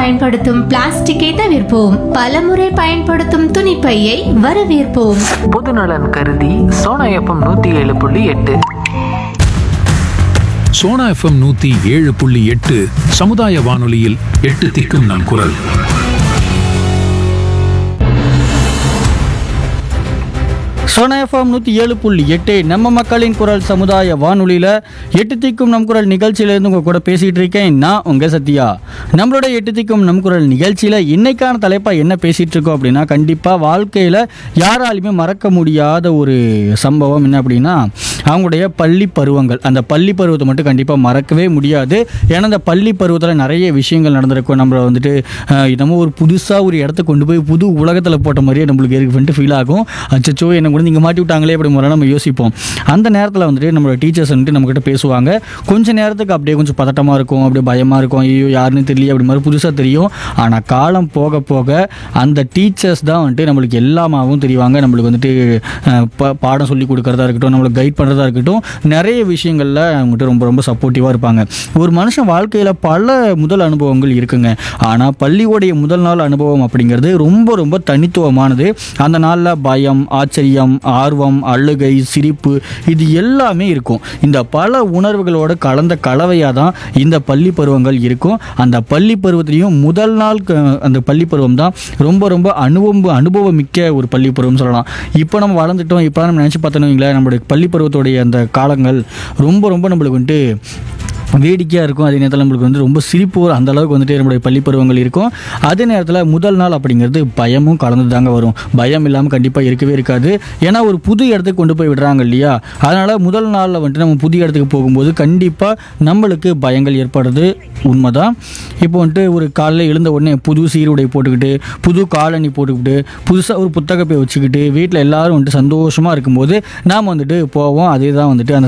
பயன்படுத்தும் பிளாஸ்டிக்கை தவிர்ப்போம் பலமுறை பயன்படுத்தும் துணிப்பையை வரவேற்போம் பொதுநலன் கருதி சோனா எஃப்எம் நூற்றி ஏழு புள்ளி எட்டு சோனா எஃப்எம் நூத்தி ஏழு புள்ளி எட்டு சமுதாய வானொலியில் எட்டு திக்கும் நம் குரல் சோனா எஃப்எம் நூற்றி ஏழு புள்ளி எட்டு நம்ம மக்களின் குரல் சமுதாய வானொலியில் எட்டு திக்கும் நம் குரல் நிகழ்ச்சியிலேருந்து உங்கள் கூட பேசிகிட்டு இருக்கேன் நான் உங்கள் சத்யா நம்மளோட எட்டு திக்கும் நம் குரல் நிகழ்ச்சியில் இன்னைக்கான தலைப்பாக என்ன பேசிகிட்டு இருக்கோம் அப்படின்னா கண்டிப்பாக வாழ்க்கையில் யாராலையுமே மறக்க முடியாத ஒரு சம்பவம் என்ன அப்படின்னா அவங்களுடைய பள்ளி பருவங்கள் அந்த பள்ளி பருவத்தை மட்டும் கண்டிப்பாக மறக்கவே முடியாது ஏன்னா அந்த பள்ளி பருவத்தில் நிறைய விஷயங்கள் நடந்திருக்கும் நம்மளை வந்துட்டு அஹ், நம்ம ஒரு புதுசாக ஒரு இடத்த கொண்டு போய் புது உலகத்தில் போட்ட மாதிரியே நம்மளுக்கு இருக்கு ஃபீல் ஆகும் அச்சச்சோ என்ன கூட இங்கே மாட்டி விட்டாங்களே அப்படி முதல்ல நம்ம யோசிப்போம் அந்த நேரத்தில் வந்துட்டு நம்மளோட டீச்சர்ஸ் வந்துட்டு நம்மக்கிட்ட பேசுவாங்க கொஞ்ச நேரத்துக்கு அப்படியே கொஞ்சம் பதட்டமாக இருக்கும் அப்படியே பயமாக இருக்கும் ஐயோ யாருன்னு தெரியல அப்படி மாதிரி புதுசாக தெரியும் ஆனால் காலம் போக போக அந்த டீச்சர்ஸ் தான் வந்துட்டு நம்மளுக்கு எல்லாமாவும் தெரிவாங்க நம்மளுக்கு வந்துட்டு அஹ், ப- பாடம் சொல்லி கொடுக்கறதா இருக்கட்டும் நம்மளுக்கு கைட் பண்ணுறதா இருக்கட்டும் நிறைய விஷயங்களில் அவங்ககிட்ட ரொம்ப ரொம்ப சப்போர்ட்டிவாக இருப்பாங்க ஒரு மனுஷன் வாழ்க்கையில் பல முதல் அனுபவங்கள் இருக்குங்க ஆனால் பள்ளியோடைய முதல் நாள் அனுபவம் அப்படிங்கிறது ரொம்ப ரொம்ப தனித்துவமானது அந்த நாளில் பயம் ஆச்சரியம் ஆர்வம் அழுகை சிரிப்பு இது எல்லாமே இருக்கும் இந்த பல உணர்வுகளோட கலந்த கலவையாக தான் இந்த பள்ளி பருவங்கள் இருக்கும் அந்த பள்ளி பருவத்திலையும் முதல் நாள் க- அந்த பள்ளி பருவம் தான் ரொம்ப ரொம்ப அனுபவம் அனுபவம் மிக்க ஒரு பள்ளி பருவம் சொல்லலாம் இப்போ நம்ம வளர்ந்துட்டோம் இப்போ நம்ம நினச்சி பார்த்தோன்னு வைங்களேன் நம்மளுடைய பள்ளி பருவத்துடைய அந்த காலங்கள் ரொம்ப ரொம்ப நம்மளுக்கு வந்துட்டு வேடிக்கையாக இருக்கும் அதே நேரத்தில் நம்மளுக்கு வந்து ரொம்ப சிரிப்பு வரும். அந்த அளவுக்கு வந்துட்டு நம்மளுடைய பள்ளி பருவங்கள் இருக்கும் அதே நேரத்தில் முதல் நாள் அப்படிங்கிறது பயமும் கலந்து தாங்க வரும் பயம் இல்லாமல் கண்டிப்பாக இருக்கவே இருக்காது ஏன்னா ஒரு புது இடத்துக்கு கொண்டு போய் விடுறாங்க இல்லையா அதனால் முதல் நாளில் வந்துட்டு நம்ம புதிய இடத்துக்கு போகும்போது கண்டிப்பாக நம்மளுக்கு பயங்கள் ஏற்படுறது உண்மைதான் இப்போ வந்துட்டு ஒரு காலையில் எழுந்த உடனே புது சீருடை போட்டுக்கிட்டு புது காலணி போட்டுக்கிட்டு புதுசாக ஒரு புத்தகப்பை வச்சுக்கிட்டு வீட்டில் எல்லாரும் வந்துட்டு சந்தோஷமாக இருக்கும்போது நாம் வந்துட்டு போவோம் அதே தான் வந்துட்டு அந்த